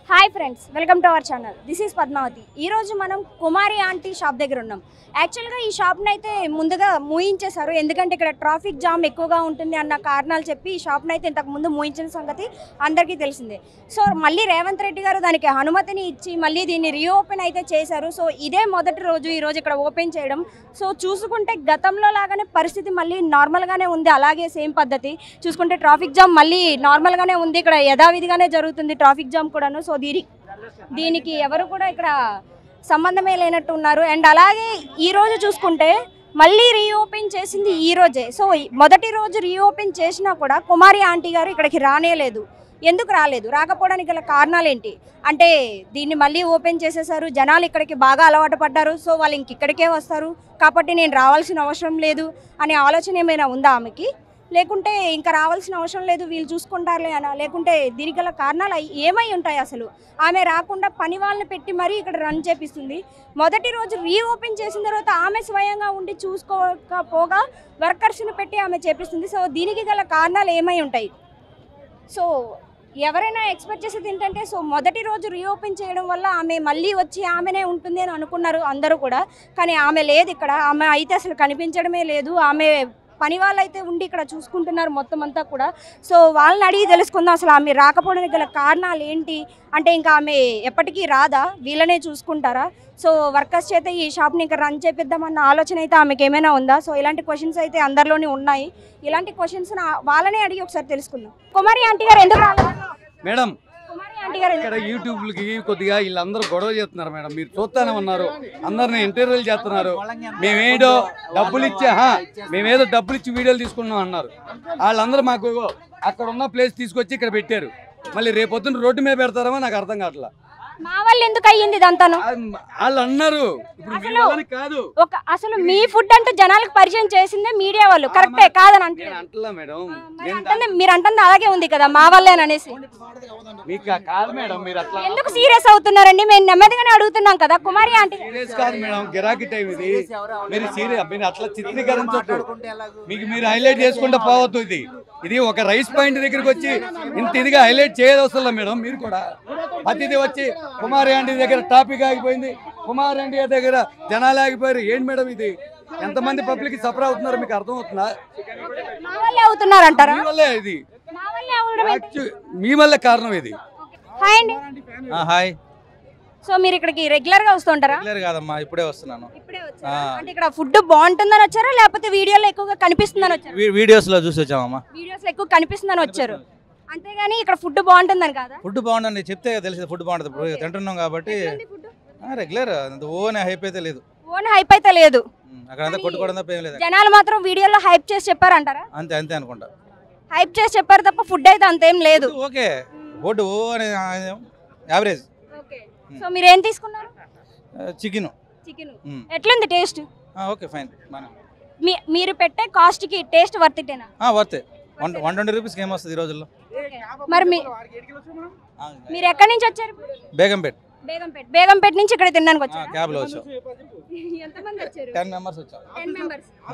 Hi friends welcome to our channel this is Padmavathi ఈరోజు మనం కుమారి aunty shop దగ్గర ఉన్నాం యాక్చువల్గా ఈ షాప్ని అయితే ముందుగా మూయించేశారు ఎందుకంటే ఇక్కడ ట్రాఫిక్ జామ్ ఎక్కువగా ఉంటుంది అన్న కారణాలు చెప్పి ఈ షాప్ని అయితే ఇంతకు ముందు మూయించిన సంగతి అందరికీ తెలిసిందే సో మళ్ళీ రేవంత్ రెడ్డి గారు దానికి అనుమతిని ఇచ్చి మళ్ళీ దీన్ని రీఓపెన్ అయితే చేశారు సో ఇదే మొదటి రోజు ఈ రోజు ఇక్కడ ఓపెన్ చేయడం సో చూసుకుంటే గతంలో లాగానే పరిస్థితి మళ్ళీ నార్మల్గానే ఉంది అలాగే సేమ్ పద్ధతి చూసుకుంటే ట్రాఫిక్ జామ్ మళ్ళీ నార్మల్గానే ఉంది ఇక్కడ యథావిధిగానే జరుగుతుంది ట్రాఫిక్ జామ్ కూడాను సో దీని దీనికి ఎవరు కూడా ఇక్కడ సంబంధమే లేనట్టు ఉన్నారు అండ్ అలాగే ఈ రోజు చూసుకుంటే మళ్ళీ రీఓపెన్ చేసింది ఈ రోజే సో ఈ మొదటి రోజు రీఓపెన్ చేసినా కూడా కుమారి ఆంటీ గారు ఇక్కడికి రానేలేదు ఎందుకు రాలేదు రాకపోవడానికి గల కారణాలు ఏంటి అంటే దీన్ని మళ్ళీ ఓపెన్ చేసేసారు జనాలు ఇక్కడికి బాగా అలవాటు పడ్డారు సో వాళ్ళు ఇంక ఇక్కడికే వస్తారు కాబట్టి నేను రావాల్సిన అవసరం లేదు అనే ఆలోచన ఏమైనా ఉందా ఆమెకి లేకుంటే ఇంకా రావాల్సిన అవసరం లేదు వీళ్ళు చూసుకుంటారులే అనా లేకుంటే దీనికి గల కారణాలు అయి- ఏమై ఉంటాయి అసలు ఆమె రాకుండా పని వాళ్ళని పెట్టి మరీ ఇక్కడ రన్ చేపిస్తుంది మొదటి రోజు రీఓపెన్ చేసిన తర్వాత ఆమె స్వయంగా ఉండి చూసుకోకపోగా వర్కర్స్ని పెట్టి ఆమె చేపిస్తుంది సో దీనికి గల కారణాలు ఏమై ఉంటాయి సో ఎవరైనా ఎక్స్పెక్ట్ చేసేది ఏంటంటే సో మొదటి రోజు రీఓపెన్ చేయడం వల్ల ఆమె మళ్ళీ వచ్చి ఆమెనే ఉంటుంది అని అనుకున్నారు అందరూ కూడా కానీ ఆమె లేదు ఇక్కడ ఆమె అయితే అసలు కనిపించడమే లేదు ఆమె పని వాళ్ళు అయితే ఉండి ఇక్కడ చూసుకుంటున్నారు మొత్తం అంతా కూడా సో వాళ్ళని అడిగి తెలుసుకుందాం అసలు ఆమె రాకపోవడానికి గల కారణాలు ఏంటి అంటే ఇంకా ఆమె ఎప్పటికీ రాదా వీళ్ళనే చూసుకుంటారా సో వర్కర్స్ చేత ఈ షాప్ని ఇంకా రన్ చేపిద్దామన్న ఆలోచన అయితే ఆమెకి ఏమైనా ఉందా సో ఇలాంటి క్వశ్చన్స్ అయితే అందరిలోనే ఉన్నాయి ఇలాంటి క్వశ్చన్స్ వాళ్ళనే అడిగి ఒకసారి తెలుసుకుందాం కుమారి ఆంటీ గారు ఎందుకు రాలేదు మేడం కుమారి ఆంటీ గారు ఎందుకు ఇక్కడ యూట్యూబ్లకి కొద్దిగా వీళ్ళందరూ గొడవ చేస్తున్నారు మేడం మీరు చూస్తానే ఉన్నారు అందరిని ఇంటర్వ్యూలు చేస్తున్నారు మేమేదో డబ్బులు ఇచ్చే హా, మేమేదో డబ్బులు ఇచ్చి వీడియోలు తీసుకున్నాం అన్నారు వాళ్ళందరూ మాకు ఇగో అక్కడ ఉన్న ప్లేస్ తీసుకొచ్చి ఇక్కడ పెట్టారు మళ్ళీ రేపొద్దున రోడ్డు మీద పెడతారేమో నాకు అర్థం కావట్లా మా వాళ్ళు ఎందుకు అయ్యింది ఇదంతాను ఆ, వాళ్ళు అన్నారు ఇప్పుడు మీ అసలు- వల్లని కాదు ఒక అసలు మీ ఫుడ్ అంటూ జనాలకు పరిచయం చేసిందే మీడియా వాళ్ళు కరెక్టే కాదని అంటే నేను అంటలా మేడం మరి నేను అంటుంది మీరు అంటుంది అలాగే ఉంది కదా మా వాళ్ళేననేసి అనేసి మీకు కాదు మేడం మీరు అట్లా ఎందుకు సీరియస్ అవుతున్నారండి మేము నెమ్మదిగానే అడుగుతున్నాం కదా కుమారి ఆంటీ సీరియస్ కాదు మేడం గిరాకీ టైం ఇది మీరు సీరియస్ మీరు అట్లా చిత్రీకరించొద్దు మీకు మీరు హైలైట్ చేసుకుంటూ పోవద్దు ఇది ఇది ఒక రైస్ పాయింట్ దగ్గరికి వచ్చి ఇంత ఇదిగా హైలైట్ చేయదు అసలు మేడం మీరు కూడా ప్రతిదీ వచ్చి కుమారి ఆంటీ దగ్గర టాపిక్ ఆగిపోయింది కుమారి ఆంటీ దగ్గర జనాలు ఆగిపోయారు ఏంటి మేడం ఇది ఎంతమంది పబ్లిక్ సఫర్ అవుతున్నారు మీకు అర్థం అవుతుందా మా వాళ్ళే అవుతున్నారంటారా మీ వల్లే ఇది మా వాళ్ళే అవడం ఏంటి? Actu- మీ వల్లే కారణం ఇది హాయ్ అండి ఆ, హాయ్ సో మీరు ఇక్కడికి రెగ్యులర్ గా వస్తుంటారా రెగ్యులర్ కాదమ్మా ఇప్పుడే వస్తున్నాను ఇప్పుడే వచ్చారా ఆ. అంటే ఇక్కడ ఫుడ్ బాగుంటుందని వచ్చారా లేకపోతే వీడియోలో ఎక్కువగా కనిపిస్తుందని వచ్చారా వీ- వీడియోస్లో చూసి వచ్చామమ్మా వీడియోస్ ఎక్కువ కనిపిస్తుందని వచ్చారు అంతేగాని ఇక్కడ ఫుడ్ బాగుంటుందని కాదా ఫుడ్ బాగుండండి చెప్తే తెలిసింది ఫుడ్ బాగుంటుంది ఇప్పుడు తింటున్నాం కాబట్టి ఫుడ్ ఆ, రెగ్యులర్ అంత ఓన్ హైప్ అయితే లేదు ఓన్ హైప్ అయితే లేదు ఉమ్, అక్కడంతా కొట్టుకోవడం తప్ప ఏం లేదు జనాలు మాత్రం వీడియోలో హైప్ చేసి చెప్పారంటారా అంతే అంతే అనుకుంటా హైప్ చేసి చెప్పారు తప్ప ఫుడ్ అయితే అంతేం లేదు ఓకే ఫుడ్ ఓ అని యావరేజ్ సో మీరు ఏం తీసుకున్నారు చికెన్ చికెన్ ఎట్లుంది టేస్ట్ ఓకే ఫైన్ బాగా మీ మీరు పెట్టే కాస్ట్ కి టేస్ట్ వర్తిటేనా వర్తే వన్ వన్ ట్వంటీ రూపీస్కి ఏమొస్తుంది ఈ రోజుల్లో మరి మీ ఆ, మీరు ఎక్కడి నుంచి వచ్చారు బేగంపేట్ బేగంపేట్ బేగంపేట్ నుంచి ఇక్కడ తినడానికి ఆ, వచ్చారు క్యాబ్లో వచ్చాం ఎంతమంది వచ్చారు టెన్ మెంబర్స్ వచ్చాం టెన్ మెంబర్స్ ఆ.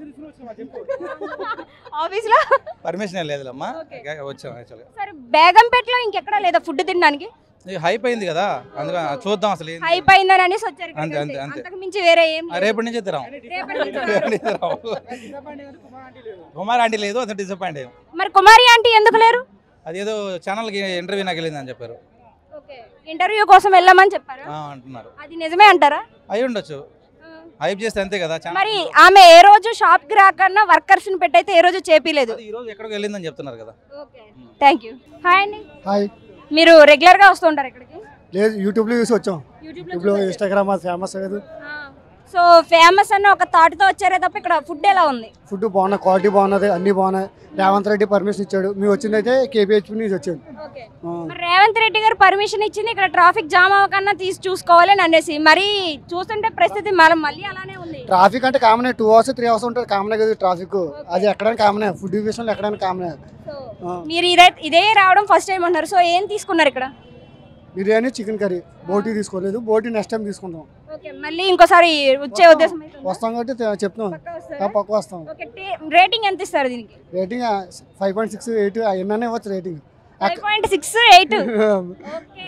ఆఫీస్ లో పర్మిషన్ ఏం లేదులమ్మా Okay. వచ్చాం యాక్చువల్గా సరే బేగంపేటలో ఇంకెక్కడా లేదా ఫుడ్ తినడానికి హైప్ అయింది కదా అందుకని చూద్దాం అసలు ఏంది. హైప్ అయిందని అనేసి వచ్చారు అంతే, ఇక్కడికి అంతే, అంతే. అంతే. అంతకు మించి వేరే ఏం ఆ, లేదు. రేపటి నుంచి తిరాం రేపటి నుంచి రేపటి నుంచి తిరాం కుమార్ ఆంటీ లేదు అతను డిసప్పాయింట్ అయ్యాం మరి కుమారి ఆంటీ ఎందుకు లేరు అదేదో ఛానల్కి ఇంటర్వ్యూ నాకు వెళ్ళిందని చెప్పారు ఇంటర్వ్యూ కోసం వెళ్ళామని చెప్పారు ఆ, అంటున్నారు అది నిజమే అంటారా అయి ఉండొచ్చు హైప్ చేస్తే అంతే కదా ఛానల్ మరి ఆమె ఏ రోజు షాప్ కి రాకన్నా వర్కర్స్ ని పెట్టయితే ఏ రోజు చేపిలేదు ఈ రోజు ఎక్కడికి వెళ్ళిందని చెప్తున్నారు కదా థ్యాంక్ యూ హాయ్ అండి హాయ్ మీరు రెగ్యులర్ గా వస్తుంటారు ఇక్కడికి లేదు యూట్యూబ్లో చూసి వచ్చాం యూట్యూబ్ యూట్యూబ్లో ఇన్స్టాగ్రామ్ అది ఫేమస్ లేదు సో ఫేమస్ అన్న ఒక థాట్ తో వచ్చారే తప్ప ఇక్కడ ఫుడ్ ఎలా ఉంది ఫుడ్ బాగున్నాయి క్వాలిటీ బాగున్నది అన్నీ బాగున్నాయి రేవంత్ రెడ్డి పర్మిషన్ ఇచ్చాడు మేము వచ్చిందైతే కేపీహెచ్పి నుంచి వచ్చాడు ఆ, మరి రేవంత్ రెడ్డి గారు పర్మిషన్ ఇచ్చింది ఇక్కడ ట్రాఫిక్ జామ్ అవ్వకన్నా తీసి చూసుకోవాలి అని అనేసి మరి చూస్తుంటే పరిస్థితి మనం మళ్ళీ అలానే ఉంది ట్రాఫిక్ అంటే కామనే టూ అవర్స్ త్రీ అవర్స్ ఉంటుంది కామనే కదా ట్రాఫిక్ అది ఎక్కడైనా కామనే ఫుడ్ విషయంలో ఎక్కడైనా కామనే సో ఆ, మీరు ఇదే ఇదే రావడం ఫస్ట్ టైం అంటున్నారు సో ఏం తీసుకున్నారు ఇక్కడ బిర్యానీ చికెన్ కర్రీ బోటీ తీసుకోలేదు బోటీ నెక్స్ట్ టైం తీసుకుంటాం ఓకే మళ్ళీ ఇంకోసారి వచ్చే ఉద్దేశం అయితే ఉందా? వస్తాం కాబట్టి తె- చెప్తున్నాం పక్కా ఆ, వస్తారా? పక్క వస్తాం ఓకే టే- రేటింగ్ ఎంత ఇస్తారు దీనికి rating five point six eight ఎన్ననే ఇవ్వచ్చు rating five point six eight okay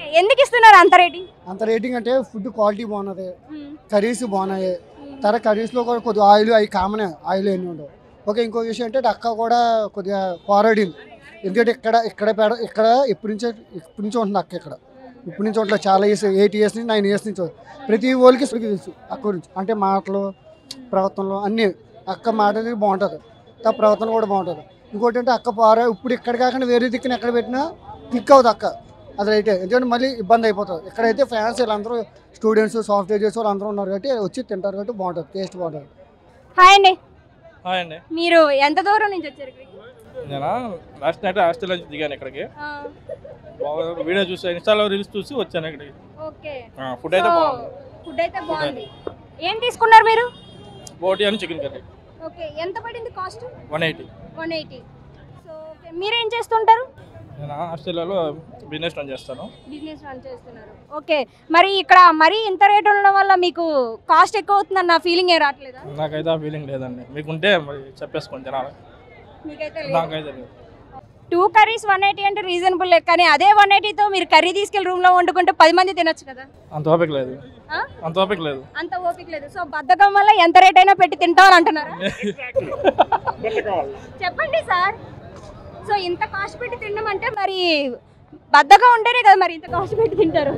ఎందుకు ఇస్తున్నారు అంత రేటింగ్ అంత రేటింగ్ అంటే ఫుడ్ క్వాలిటీ బాగున్నది కర్రీస్ బాగున్నాయి తర్వాత కర్రీస్లో కూడా కొద్దిగా ఆయిల్ అవి కామన్ ఆయిల్ అన్నీ ఉండవు ఓకే ఇంకో విషయం అంటే అక్క కూడా కొద్దిగా పోరాడింది ఎందుకంటే ఇక్కడ ఇక్కడ పెడ ఇక్కడ ఎప్పటి నుంచో ఎప్పటి నుంచో ఉంటుంది అక్క ఇక్కడ ఇప్పటి నుంచి ఉంటుంది చాలా ఇయర్స్ ఎయిట్ ఇయర్స్ నుంచి నైన్ ఇయర్స్ నుంచి ఉంటుంది. ప్రతి వాళ్ళకి ఇప్పటికీ తెలుసు అక్క గురించి అంటే మాటలు ప్రవర్తనలు అన్నీ అక్క మాట అనేది బాగుంటుంది తా ప్రవర్తన కూడా బాగుంటుంది ఇంకోటి అంటే అక్క పోరా ఇప్పుడు ఇక్కడ కాకుండా వేరే దిక్కున ఎక్కడ పెట్టినా క్లిక్ అవుతుంది అక్క అది రైతే ఎందుకంటే మళ్ళీ ఇబ్బంది అయిపోతుంది ఇక్కడైతే ఫ్యాన్స్ వీళ్ళందరూ స్టూడెంట్స్ సాఫ్ట్వేర్ చేసే వాళ్ళు అందరూ ఉన్నారు కాబట్టి వచ్చి తింటారు కాబట్టి బాగుంటుంది టేస్ట్ బాగుంటుంది హాయ్ అండి హాయ్ అండి మీరు ఎంత దూరం నుంచి వచ్చారు ఇక్కడికి నేను లాస్ట్ నైట్ హాస్టల్ నుంచి దిగాను ఇక్కడికి ఆ, బాగా వీడియో చూసి ఇన్స్టాలో రీల్స్ చూసి వచ్చాను ఇక్కడికి ఓకే ఫుడ్ అయితే సో, బాగుంది ఫుడ్ అయితే బాగుంది ఏం తీసుకున్నారు మీరు బోటి అని చికెన్ కర్రీ ఓకే ఎంత పడింది cost one eighty one eighty so okay మీరేం చేస్తుంటారు నేను ఆస్ట్రేలియాలో బిజినెస్ రన్ చేస్తాను బిజినెస్ రన్ చేస్తున్నారు ఓకే మరి ఇక్కడ మరీ ఇంత రేట్ ఉండడం వల్ల మీకు కాస్ట్ ఎక్కువ అవుతుందన్న ఫీలింగ్ ఏ రావట్లేదా నాకైతే ఆ ఫీలింగ్ లేదండి మీకుంటే మరి చెప్పేసుకోండి తినాలి మీకైతే నాకైతే లేదు టూ కర్రీస్ వన్ ఎయిటీ అంటే రీజనబుల్ కానీ అదే వన్ ఎయిటీతో మీరు కర్రీ తీసుకెళ్ళి రూమ్లో వండుకుంటే పది మంది తినొచ్చు కదా అంత ఓపిక లేదు ఆ? అంత ఓపిక లేదు అంత ఓపిక లేదు సో బద్ధకం వల్ల ఎంత రేట్ అయినా పెట్టి తింటామని అంటున్నారా చెప్పండి సార్ సో ఇంత కాస్ట్ పెట్టి తినడం అంటే మరి బద్ధకం ఉంటేనే కదా మరి ఇంత కాస్ట్ పెట్టి తింటారు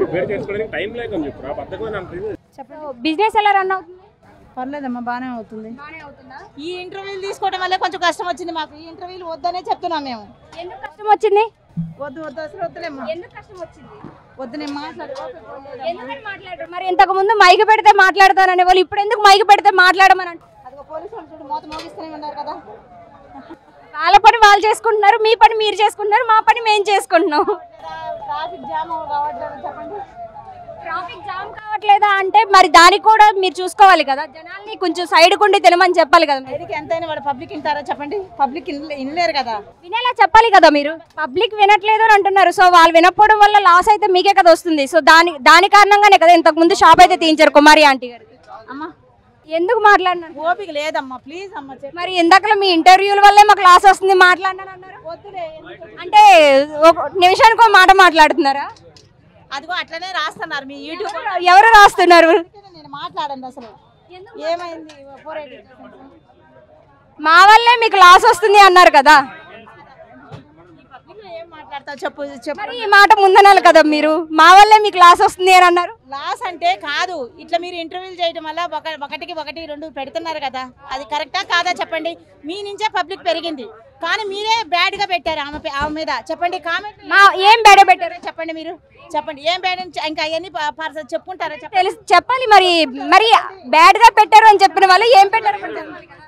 బిజినెస్ ఎలా రన్ అవుతుంది పర్లేదమ్మా బాగానే అవుతుంది బాగానే అవుతుందా ఈ ఇంటర్వ్యూలు తీసుకోవడం వల్లే కొంచెం కష్టం వచ్చింది మాకు ఈ ఇంటర్వ్యూలు వద్దనే చెప్తున్నాం మేము ఎందుకు కష్టం వచ్చింది వద్దు వద్దు అసలు వద్దులేమ్మా ఎందుకు కష్టం వచ్చింది వద్దు నేను మాట్లాడు ఎందుకని మాట్లాడరు మరి ఇంతకు ముందు మైక్ పెడితే మాట్లాడతాననే వాళ్ళు ఇప్పుడు ఎందుకు మైక్ పెడితే మాట్లాడమని అంటారు అదిగో పోలీసు వాళ్ళు చూడు మోత మోగిస్తూనే ఉన్నారు కదా వాళ్ళ పని వాళ్ళు చేసుకుంటున్నారు మీ పని మీరు చేసుకుంటున్నారు మా పని మేము చేసుకుంటున్నాం ట్రాఫిక్ జామ్ కావట్లేదు చెప్పండి ట్రాఫిక్ జామ్ కావట్లేదా అంటే మరి దానికి కూడా మీరు చూసుకోవాలి కదా జనాల్ని కొంచెం సైడ్ కుండి తినమని చెప్పాలి కదా మీరు. సైడ్కి ఎంతైనా వాడు పబ్లిక్ వింటారా చెప్పండి పబ్లిక్ వినలేరు కదా వినేలా చెప్పాలి కదా మీరు పబ్లిక్ వినట్లేదు అని అంటున్నారు సో వాళ్ళు వినకపోవడం వల్ల లాస్ అయితే మీకే కదా వస్తుంది సో దాని దాని కారణంగానే కదా ఇంతకు ముందు షాప్ అయితే తీయించారు కుమారి ఆంటీ గారు అమ్మా ఎందుకు మాట్లాడినారు ఓపిక లేదమ్మా ప్లీజ్ అమ్మా చెప్పు మరి ఇందాకలో మీ ఇంటర్వ్యూల వల్లే మాకు లాస్ వస్తుంది మాట్లాడినారు అన్నారు వద్దులే ఎందుకు? అంటే ఒక నిమిషానికి ఒక మాట మాట్లాడుతున్నారా అదిగో అట్లనే రాస్తున్నారు మీ యూట్యూబ్ ఎవరు రాస్తున్నారు నేను మాట్లాడండి అసలు ఏమైంది పోరేటి మా వల్లే మీకు లాస్ వస్తుంది అన్నారు కదా పబ్లిక్ ఏం మాట్లాడతావు చెప్పు చెప్పు మరి ఈ మాట ముందనాలి కదా మీరు మా వల్లే మీకు లాస్ వస్తుంది అని అన్నారు లాస్ అంటే కాదు ఇట్లా మీరు ఇంటర్వ్యూలు చేయడం వల్ల ఒక ఒకటికి ఒకటి రెండు పెడుతున్నారు కదా అది కరెక్టా కాదా చెప్పండి మీ నుంచే పబ్లిక్ పెరిగింది కానీ మీరే బ్యాడ్ గా పెట్టారు ఆమె పే- ఆమె మీద చెప్పండి కామెంట్ మా ఏం బెడ పెట్టారు చెప్పండి మీరు చెప్పండి ఏం బ్యాడ్ అని చె- ఇంకా అవన్నీ పర్సన్ చెప్పుకుంటారా చెప్పండి తెలుసు చెప్పాలి మరి మరి బ్యాడ్ గా పెట్టారు అని చెప్పిన వాళ్ళు ఏం పెట్టారు మరి చెప్పాలి కదా.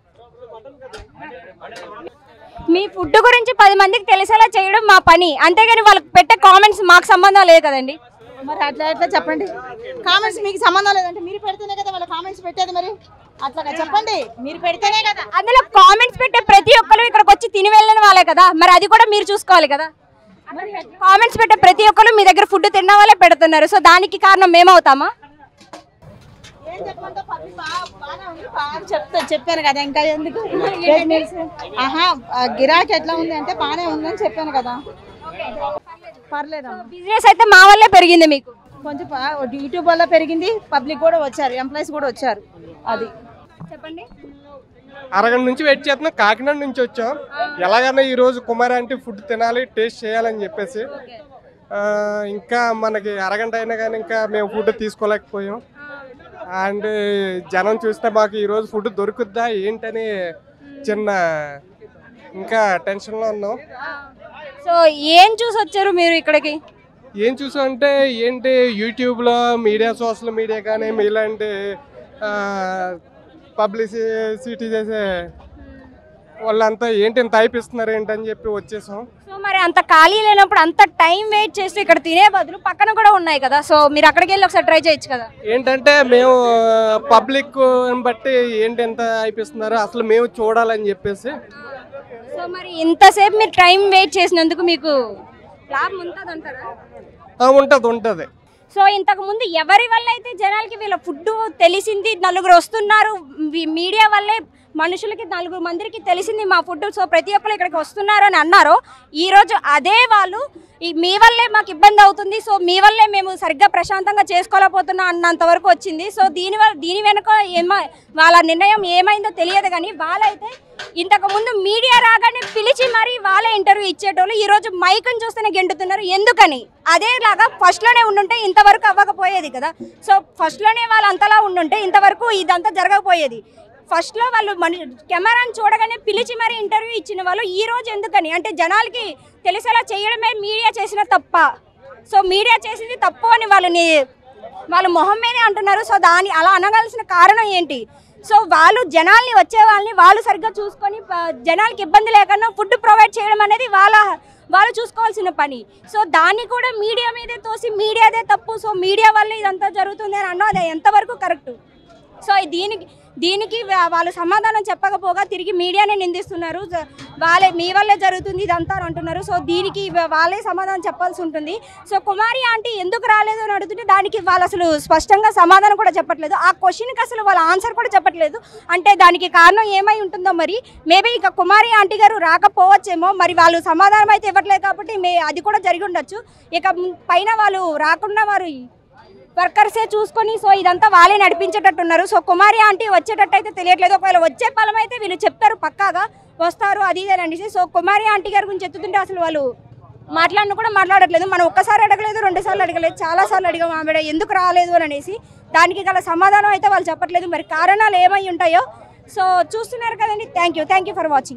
మీ ఫుడ్ గురించి పది మందికి తెలిసేలా చేయడం మా పని అంతేగాని వాళ్ళకి పెట్టే కామెంట్స్ మాకు సంబంధం లేదు కదండి మరి అట్లా ఎట్లా చెప్పండి కామెంట్స్ మీకు సంబంధం లేదంటే మీరు పెడితేనే కదా వాళ్ళ కామెంట్స్ పెట్టేది మరి అట్లాగా చెప్పండి మీరు పెడితేనే కదా అందులో కామెంట్స్ పెట్టే ప్రతి ఒక్కరు ఇక్కడికి వచ్చి తిని వెళ్ళిన వాళ్ళే కదా మరి అది కూడా మీరు చూసుకోవాలి కదా కామెంట్స్ పెట్టే ప్రతి ఒక్కరు మీ దగ్గర ఫుడ్ తిన్న వాళ్ళే పెడుతున్నారు సో దానికి కారణం మేమవుతామా ఏం చెప్పమంటే పబ్లిక్ బాగా బాగానే ఉంది బాగా చెప్తా చెప్పాను కదా ఇంకా ఎందుకు ఆహా ఆ గిరాకీ ఎట్లా ఉంది అంటే బాగానే ఉందని చెప్పాను కదా పర్లేదమ్మా బిజినెస్ అయితే మా వల్లే పెరిగింది మీకు కొంచెం పా- యూట్యూబ్ వల్ల పెరిగింది పబ్లిక్ కూడా వచ్చారు ఎంప్లాయీస్ కూడా వచ్చారు అది చెప్పండి అరగంట నుంచి వెయిట్ చేస్తున్నాం కాకినాడ నుంచి వచ్చాం ఎలాగైనా ఈ రోజు కుమార్ అంటే ఫుడ్ తినాలి టేస్ట్ చేయాలని చెప్పేసి ఆ, ఇంకా మనకి అరగంట అయినా కానీ ఇంకా మేము ఫుడ్ తీసుకోలేకపోయాం అండ్ జనం చూస్తే మాకు ఈ రోజు ఫుడ్ దొరుకుద్దా ఏంటని చిన్న ఇంకా టెన్షన్లో ఉన్నాం సో ఏం చూసి వచ్చారు మీరు ఇక్కడికి ఏం చూసాం అంటే ఏంటి యూట్యూబ్లో మీడియా సోషల్ మీడియా కానీ మీలాంటి పబ్లిసిటీ చేసే వాళ్ళంతా ఏంటి ఇంత అయిపిస్తున్నారు ఏంటని చెప్పి వచ్చేసాం సో మరి అంత ఖాళీ లేనప్పుడు అంత టైం వెయిట్ చేస్తూ ఇక్కడ తినే బదులు పక్కన కూడా ఉన్నాయి కదా సో మీరు అక్కడికి వెళ్ళి ఒకసారి ట్రై చేయొచ్చు కదా ఏంటంటే మేము పబ్లిక్ బట్టి ఏంటి ఎంత అయిపిస్తున్నారు అసలు మేము చూడాలని చెప్పేసి సో మరి ఇంతసేపు మీరు టైం వెయిట్ చేసినందుకు మీకు లాభం ఉంటుంది అంటారా ఆ, ఉంటది ఉంటది సో ఇంతకు ముందు ఎవరి వల్ల అయితే జనాలకి వీళ్ళ ఫుడ్ తెలిసింది నలుగురు వస్తున్నారు వి- మీడియా వల్లే మనుషులకి నలుగురు మందికి తెలిసింది మా ఫుడ్ సో ప్రతి ఒక్కరు ఇక్కడికి వస్తున్నారు అని అన్నారో ఈరోజు అదే వాళ్ళు ఈ మీ వల్లే మాకు ఇబ్బంది అవుతుంది సో మీ వల్లే మేము సరిగ్గా ప్రశాంతంగా చేసుకోలేకపోతున్నాం అన్నంత వరకు వచ్చింది సో దీని వల్ల దీని వెనుక ఏమో వాళ్ళ నిర్ణయం ఏమైందో తెలియదు కానీ వాళ్ళైతే ఇంతకు ముందు మీడియా రాగానే పిలిచి మరీ వాళ్ళే ఇంటర్వ్యూ ఇచ్చేటోళ్ళు ఈ రోజు మైకుని చూస్తేనే గెంటుతున్నారు ఎందుకని అదేలాగా ఫస్ట్లోనే ఉండుంటే ఇంతవరకు అవ్వకపోయేది కదా సో ఫస్ట్లోనే వాళ్ళు అంతలా ఉండుంటే ఇంతవరకు ఇదంతా జరగకపోయేది ఫస్ట్లో వాళ్ళు మన కెమెరాని చూడగానే పిలిచి మరీ ఇంటర్వ్యూ ఇచ్చిన వాళ్ళు ఈ రోజు ఎందుకని అంటే జనాలకి తెలిసేలా చేయడమే మీడియా చేసిన తప్ప సో మీడియా చేసింది తప్పు అని వాళ్ళని వాళ్ళు మొహం మీదే అంటున్నారు సో దాని అలా అనగాల్సిన కారణం ఏంటి సో వాళ్ళు జనాల్ని వచ్చే వాళ్ళని వాళ్ళు సరిగ్గా చూసుకొని ప- జనాలకి ఇబ్బంది లేకుండా ఫుడ్ ప్రొవైడ్ చేయడం అనేది వాళ్ళ వాళ్ళు చూసుకోవాల్సిన పని సో దాన్ని కూడా మీడియా మీదే తోసి మీడియాదే తప్పు సో మీడియా వల్ల ఇదంతా జరుగుతుంది అని అన్నది ఎంతవరకు కరెక్ట్ సో దీనికి దీనికి వా- వాళ్ళు సమాధానం చెప్పకపోగా తిరిగి మీడియానే నిందిస్తున్నారు జ- వాళ్ళే మీ వల్లే జరుగుతుంది ఇదంతా అని అంటున్నారు సో దీనికి వా- వాళ్ళే సమాధానం చెప్పాల్సి ఉంటుంది సో కుమారి ఆంటీ ఎందుకు రాలేదు అని అడుగుతుంటే దానికి వాళ్ళు అసలు స్పష్టంగా సమాధానం కూడా చెప్పట్లేదు ఆ క్వశ్చన్కి అసలు వాళ్ళ ఆన్సర్ కూడా చెప్పట్లేదు అంటే దానికి కారణం ఏమై ఉంటుందో మరి మేబీ ఇక కుమారి ఆంటీ గారు రాకపోవచ్చేమో మరి వాళ్ళు సమాధానం అయితే ఇవ్వట్లేదు కాబట్టి మే అది కూడా జరిగి ఉండొచ్చు ఇక పైన వాళ్ళు రాకుండా వారు వర్కర్సే చూసుకొని సో ఇదంతా వాళ్ళే నడిపించేటట్టున్నారు సో కుమారి ఆంటీ వచ్చేటట్టు అయితే తెలియట్లేదు ఒకవేళ వచ్చే ఫలం అయితే వీళ్ళు చెప్తారు పక్కాగా వస్తారు అది ఇది అని అనేసి సో కుమారి ఆంటీ గారి గురించి ఎత్తుతుంటే అసలు వాళ్ళు మాట్లాడిన కూడా మాట్లాడట్లేదు మనం ఒక్కసారి అడగలేదు రెండు సార్లు అడగలేదు చాలా సార్లు అడిగాం ఆవిడ ఎందుకు రాలేదు అని అనేసి దానికి గల సమాధానం అయితే వాళ్ళు చెప్పట్లేదు మరి కారణాలు ఏమై ఉంటాయో సో చూస్తున్నారు కదండి thank you thank you for watching